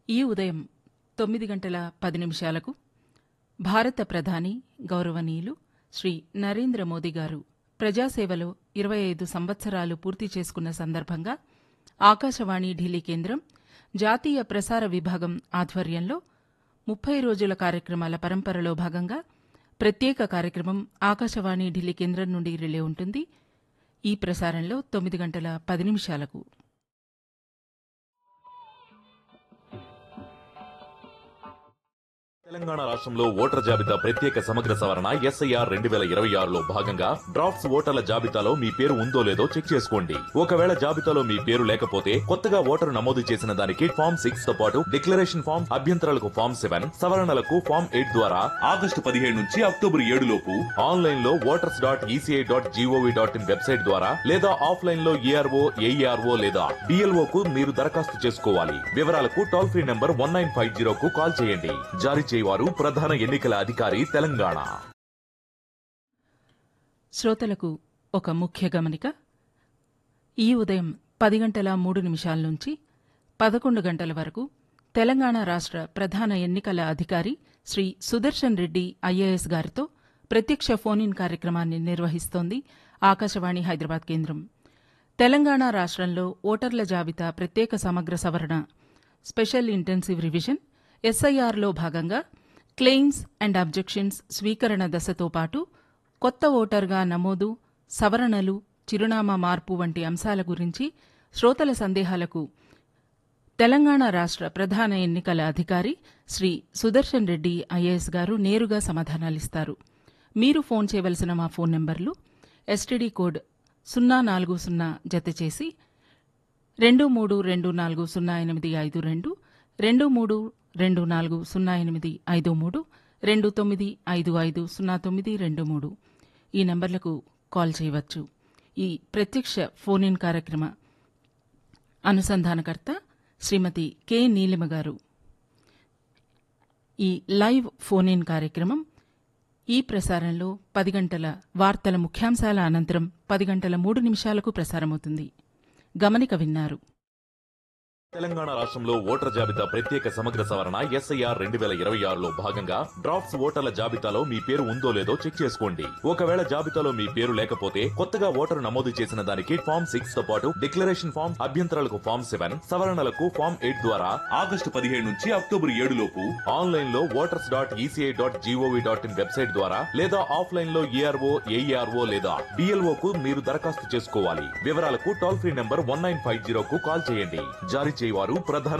ఈ ఉదయం తొమ్మిది గంటల పది నిమిషాలకు భారత ప్రధాని గౌరవనీయులు శ్రీ నరేంద్ర మోదీ గారు ప్రజాసేవలో ఇరవై ఐదు సంవత్సరాలు పూర్తి చేసుకున్న సందర్భంగా ఆకాశవాణి ఢిల్లీ కేంద్రం జాతీయ ప్రసార విభాగం ఆధ్వర్యంలో ముప్పై రోజుల కార్యక్రమాల పరంపరలో భాగంగా ప్రత్యేక కార్యక్రమం ఆకాశవాణి ఢిల్లీ కేంద్రం నుండి రిలే ఉంటుంది ఈ ప్రసారంలో తొమ్మిది గంటల పది నిమిషాలకు తెలంగాణ రాష్ట్రంలో ఓటర్ జాబితా ప్రత్యేక సమగ్ర సవరణ ఎస్ఐఆర్ రెండు వేల ఇరవై ఆరులో భాగంగా డ్రాఫ్ట్స్ ఓటర్ల జాబితాలో మీ పేరు ఉందో లేదో చెక్ చేసుకోండి ఒకవేళ జాబితాలో మీ పేరు లేకపోతే కొత్తగా ఓటరు నమోదు చేసిన దానికి ఫామ్ సిక్స్ తో పాటు డిక్లరేషన్ ఫామ్ అభ్యంతరాలకు ఫామ్ సెవెన్ సవరణలకు ఫామ్ ఎయిట్ ద్వారా ఆగస్టు పదిహేడు నుంచి అక్టోబర్ ఏడు లోపు ఆన్లైన్ లో voters dot ECI dot GOV dot in website ద్వారా లేదా ఆఫ్లైన్ లో ఏఆర్ఓ ఏఈఆర్ఓ లేదా డిఎల్ఓ కు మీరు దరఖాస్తు చేసుకోవాలి వివరాలకు toll free number one nine five zero కు కాల్ చేయండి జారీ చేయవారు ప్రధాన ఎన్నికల అధికారి తెలంగాణ శ్రోతలకు ఒక ముఖ్య గమనిక ఈ ఉదయం పది గంటల మూడు నిమిషాల నుంచి పదకొండు గంటల వరకు తెలంగాణ రాష్ట్ర ప్రధాన ఎన్నికల అధికారి శ్రీ సుదర్శన్ రెడ్డి ఐఏఎస్ గారితో ప్రత్యక్ష ఫోన్ ఇన్ కార్యక్రమాన్ని నిర్వహిస్తోంది ఆకాశవాణి హైదరాబాద్ కేంద్రం తెలంగాణ రాష్ట్రంలో ఓటర్ల జాబితా ప్రత్యేక సమగ్ర సవరణ స్పెషల్ ఇంటెన్సివ్ రివిజన్ ఎస్ఐఆర్లో భాగంగా క్లెయిమ్స్ అండ్ అబ్జెక్షన్స్ స్వీకరణ దశతో పాటు కొత్త ఓటర్గా నమోదు సవరణలు చిరునామా మార్పు వంటి అంశాల గురించి శ్రోతల సందేహాలకు తెలంగాణ రాష్ట్ర ప్రధాన ఎన్నికల అధికారి శ్రీ సుదర్శన్ రెడ్డి ఐఏఎస్ గారు నేరుగా సమాధానాలిస్తారు మీరు ఫోన్ చేయవలసిన మా ఫోన్ నంబర్లు ఎస్టీడీ కోడ్ సున్నా నాలుగు సున్నా జత చేసి రెండు మూడు రెండు నాలుగు సున్నా ఎనిమిది ఐదు రెండు రెండు మూడు రెండు నాలుగు సున్నా ఎనిమిది ఐదు మూడు రెండు తొమ్మిది ఐదు ఐదు సున్నా తొమ్మిది రెండు మూడు ఈ నంబర్లకు కాల్ చేయవచ్చు ఈ ప్రత్యక్ష ఫోన్ ఇన్ కార్యక్రమ అనుసంధానకర్త శ్రీమతి కె నీలిమ గారు ఈ లైవ్ ఫోన్ ఇన్ కార్యక్రమం ఈ ప్రసారంలో పది గంటల వార్తల ముఖ్యాంశాల అనంతరం పది గంటల మూడు నిమిషాలకు ప్రసారమవుతుంది గమనిక విన్నారు తెలంగాణ రాష్ట్రంలో ఓటర్ జాబితా ప్రత్యేక సమగ్ర సవరణ ఎస్ఐఆర్ రెండు వేల ఇరవై ఆరులో భాగంగా డ్రాఫ్ట్స్ ఓటర్ల జాబితాలో మీ పేరు ఉందో లేదో చెక్ చేసుకోండి ఒకవేళ జాబితాలో మీ పేరు లేకపోతే కొత్తగా ఓటరు నమోదు చేసిన దానికి ఫామ్ సిక్స్ తో పాటు డిక్లరేషన్ ఫామ్ అభ్యంతరాలకు ఫామ్ సెవెన్ సవరణలకు ఫామ్ ఎయిట్ ద్వారా ఆగస్టు పదిహేడు నుంచి అక్టోబర్ ఏడు లోపు ఆన్లైన్ లో voters dot ECI dot GOV dot in website ద్వారా లేదా ఆఫ్లైన్ లో ఏఆర్ఓ ఏఈఆర్ఓ లేదా డిఎల్ఓ కు మీరు దరఖాస్తు చేసుకోవాలి వివరాలకు toll free number one nine five zero కు కాల్ చేయండి జారీ చేయవారు ప్రధాన